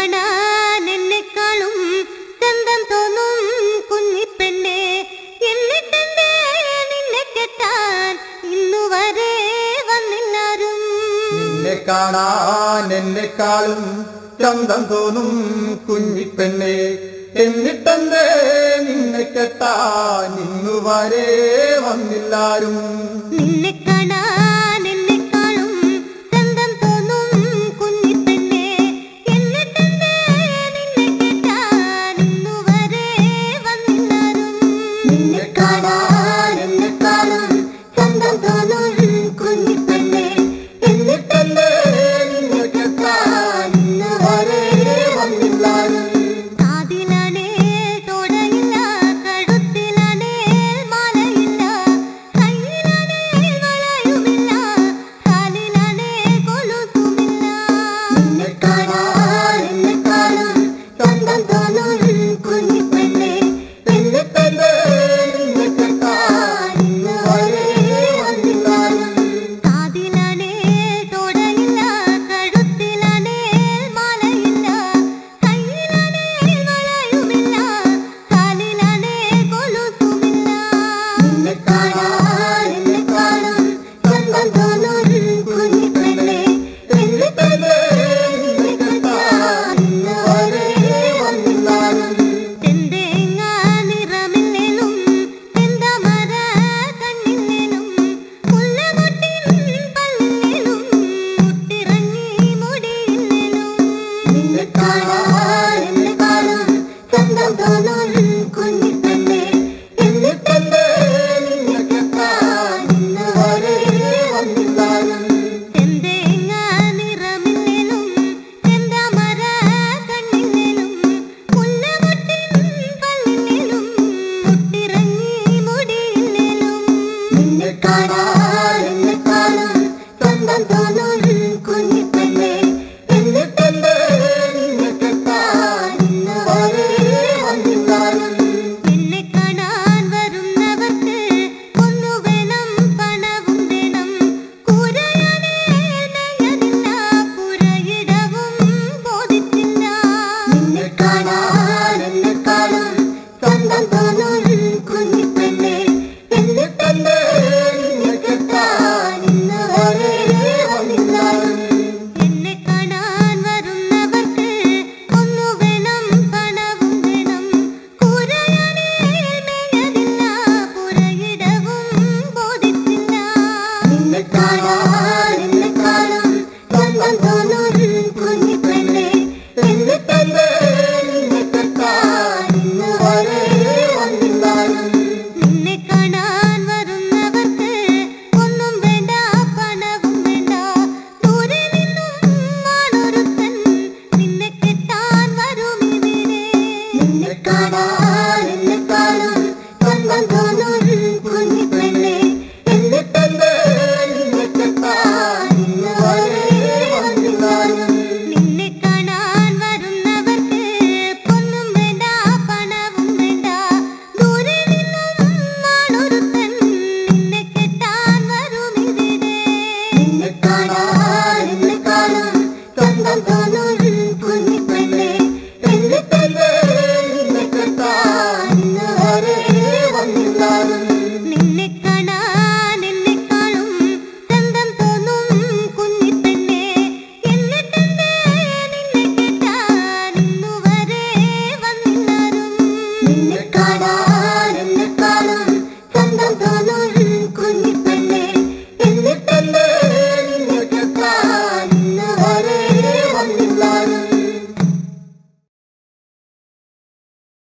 കാണാൻ എന്നെക്കാളും ചന്തം തോന്നും കുഞ്ഞിപ്പെണ്ണെ എന്നിട്ടെന്തേ നിന്നെ കെട്ടാൻ ഇന്നുവരെ വന്നില്ലാരും നിന്നെ കാണാൻ എന്നെക്കാളും ചന്തം തോന്നും കുഞ്ഞിപ്പെണ്ണെ എന്നിട്ടെന്തേ നിന്നെ കെട്ടാൻ ഇന്നു വരെ വന്നില്ലാരും നിന്നെ കാണാൻ എന്നെക്കാളും ചന്തം തോന്നും കുഞ്ഞിപ്പെണ്ണെ എന്നിട്ടെന്തേ നിന്നെ കെട്ടാൻ ഇന്നുവരെ വന്നില്ലാരും നിന്നെ കാണാൻ എന്നെക്കാളും ചന്തം തോന്നും കുഞ്ഞിപ്പെണ്ണെ എന്നിട്ടെന്തേ നിന്നെ കെട്ടാൻ ഇന്നു വരെ വന്നില്ലാരും കാതിലാണേ തോടയില്ല കഴുത്തിലാണേ മാലയില്ല കയ്യിലാണേ വളയുമില്ല കാലിലാണേ കൊലുസുമില്ല നിന്നെ കാണാൻ എന്നെക്കാളും ചന്തം തോന്നും കുഞ്ഞിപ്പെണ്ണെ എന്നിട്ടെന്തേ നിന്നെ കെട്ടാൻ ഇന്നു വരെ വന്നില്ലാരും കാതിലാണേ തോടയില്ല കഴുത്തിലാണേ മാലയില്ല കയ്യിലാണേ വളയുമില്ല കാലിലാണേ കൊലുസുമില്ല നിന്നെ കാണാൻ എന്നെക്കാളും ചന്തം തോന്നും കുഞ്ഞിപ്പെണ്ണെ എന്നിട്ടെന്തേ നിന്നെ കെട്ടാൻ ഇന്നു വരെ വന്നില്ലാരും ചെന്തേങ്ങ നിറമില്ലേലും ചെന്താമര കണ്ണില്ലേലും മുല്ലമൊട്ടിൻ പല്ലില്ലേലും മുട്ടിറങ്ങി മുടിയില്ലേലും നിന്നെ കാണാൻ എന്നെക്കാളും ചന്തം തോന്നും കുഞ്ഞിപ്പെണ്ണെ എന്നിട്ടെന്തേ നിന്നെ കെട്ടാൻ ഇന്നു വരെ വന്നില്ലാരും ചെന്തേങ്ങ നിറമില്ലേലും ചെന്താമര കണ്ണില്ലേലും മുല്ലമൊട്ടിൻ പല്ലില്ലേലും മുട്ടിറങ്ങി മുടിയില്ലേലും നിന്നെ കാണാൻ എന്നെക്കാളും ചന്തം തോന്നും കുഞ്ഞിപ്പെണ്ണെ എന്നിട്ടെന്തേ നിന്നെ കെട്ടാൻ ഇന്നു വരെ വന്നില്ലാരും എന്നെ കാണാൻ വരുന്നവർക്ക് ഒന്നു വേണം പണവും വേണം കൂരയാനേ നയനില്ല പുരയിടവും ബോധിച്ചില്ല നിന്നെ കാണാൻ എന്നെക്കാളും ചന്തം തോന്നും കുഞ്ഞിപ്പെണ്ണെ എന്നിട്ടെന്തേ നിന്നെ കെട്ടാൻ ഇന്നു വരെ വന്നില്ലാരും എന്നെ കാണാൻ വരുന്നവർക്ക് ഒന്നു വേണം പണവും വേണം കൂരയാനേ നയനില്ല പുരയിടവും ബോധിച്ചില്ല നിന്നെ കാണാൻ എന്നെക്കാളും ചന്തം തോന്നും കുഞ്ഞിപ്പെണ്ണെ എന്നിട്ടെന്തേ നിന്നെ കെട്ടാൻ ഇന്നു വരെ വന്നില്ലാരും നിന്നെ കാണാൻ വരുന്നവർക്ക് ഒന്നും വേണ്ട പണവും വേണ്ട ദൂരെ നിന്നും ആണൊരുത്തൻ നിന്നെ കെട്ടാൻ വരും ഇവിടെ നിന്നെ കാണാൻ എന്നെക്കാളും ചന്തം തോന്നും കുഞ്ഞിപ്പെണ്ണെ എന്നിട്ടെന്തേ നിന്നെ കെട്ടാൻ ഇന്നു വരെ വന്നില്ലാരും നിന്നെ കാണാൻ വരുന്നവർക്ക് ഒന്നും വേണ്ട പണവും വേണ്ട ദൂരെ നിന്നും ആണൊരുത്തൻ നിന്നെ കെട്ടാൻ വരും ഇവിടെ നിന്നെ കാണാൻ എന്നെക്കാളും ചന്തം തോന്നും കുഞ്ഞിപ്പെണ്ണെ എന്നിട്ടെന്തേ നിന്നെ കെട്ടാൻ ഇന്നു വരെ വന്നില്ലാരും നിന്നെ കാണാൻ എന്നെക്കാളും ചന്തം തോന്നും കുഞ്ഞിപ്പെണ്ണെ എന്നിട്ടെന്തേ നിന്നെ കെട്ടാൻ ഇന്നുവരെ വന്നില്ലാരും നിന്നെ കാണാൻ എന്നെക്കാളും ചന്തം തോന്നും